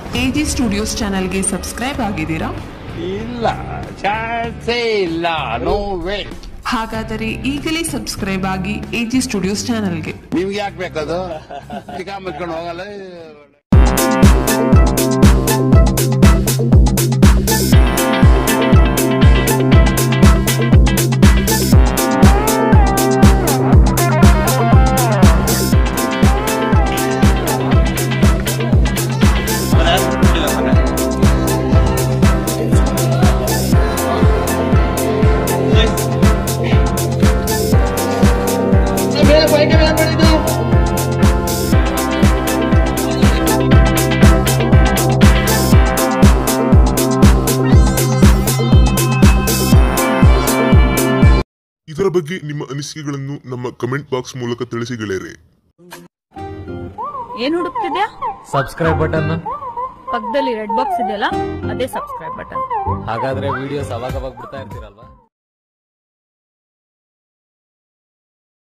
AG studios ಚಾನೆಲ್ಗೆ subscribe ಆಗಿದ್ದೀರಾ ಇಲ್ಲ ಚಾನ್ಸೇ ಇಲ್ಲ ನೋ ವೇ ಹಾಗಾದರೆ ಈಗಲೇ ಸಬ್ಸ್ಕ್ರೈಬ್ ಆಗಿ ಎಜಿ ಸ್ಟುಡಿಯೋಸ್ ಚಾನೆಲ್ಗೆ ನಿಮ್ಗೆ ಯಾಕೆ ಬೇಕದು ಚಿಕ್ಕ ಮುಚ್ಕೊಂಡು ಹೋಗಲ್ಲ ಇದರ ಬಗ್ಗೆ ನಿಮ್ಮ ಅನಿಸಿಕೆಗಳನ್ನು ನಮ್ಮ ಕಮೆಂಟ್ ಬಾಕ್ಸ್ ಮೂಲಕ ತಿಳಿಸಿ ಗೆಳೆಯರೆ ಏನ್ ಹುಡುಕ್ತಿದ್ಯಾ ಸಬ್ಸ್ಕ್ರೈಬ್ ಬಟನ್ ಪಕ್ಕದಲ್ಲಿ ರೆಡ್ ಬಾಕ್ಸ್ ಇದೆಯಲ್ಲ ಅದೇ ಸಬ್ಸ್ಕ್ರೈಬ್ ಬಟನ್ ಹಾಗಾದ್ರೆ ವಿಡಿಯೋಸ್ ಅವಾಗ ಅವಾಗ ಬಿಡ್ತಾ ಇರ್ತೀರಲ್ವಾ